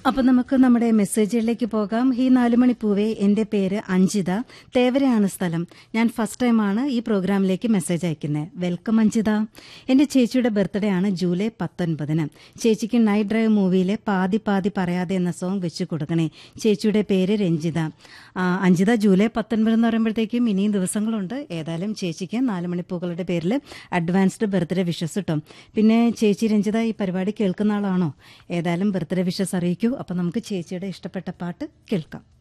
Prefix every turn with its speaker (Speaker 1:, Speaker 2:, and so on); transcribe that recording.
Speaker 1: അപ്പൊ നമുക്ക് നമ്മുടെ മെസ്സേജുകളിലേക്ക് പോകാം ഈ നാലുമണി പൂവേ എന്റെ പേര് അഞ്ജിത തേവരയാണ് സ്ഥലം ഞാൻ ഫസ്റ്റ് ടൈമാണ് ഈ പ്രോഗ്രാമിലേക്ക് മെസ്സേജ് അയക്കുന്നത് വെൽക്കം അഞ്ജിത എന്റെ ചേച്ചിയുടെ ബർത്ത്ഡേ ആണ് ജൂലൈ പത്തൊൻപതിന് ചേച്ചിക്ക് നൈറ്റ് ഡ്രൈവ് മൂവിയിലെ പാതി പാതി പറയാതെ എന്ന സോങ് വെച്ച് കൊടുക്കണേ ചേച്ചിയുടെ പേര് രഞ്ജിത ആ, അഞ്ജിത ജൂലൈ പത്തൊൻപത് എന്ന് പറയുമ്പോഴത്തേക്കും ഇനിയും ദിവസങ്ങളുണ്ട് ഏതായാലും ചേച്ചിക്ക് നാലുമണിപ്പൂക്കളുടെ പേരിൽ അഡ്വാൻസ്ഡ് ബർത്ത്ഡേ വിഷസ് കിട്ടും പിന്നെ ചേച്ചി രഞ്ജിത ഈ പരിപാടി കേൾക്കുന്ന ആളാണോ ഏതായാലും ബർത്ത്ഡേ വിഷസ് അറിയിക്കൂ അപ്പം നമുക്ക് ചേച്ചിയുടെ ഇഷ്ടപ്പെട്ട പാട്ട് കേൾക്കാം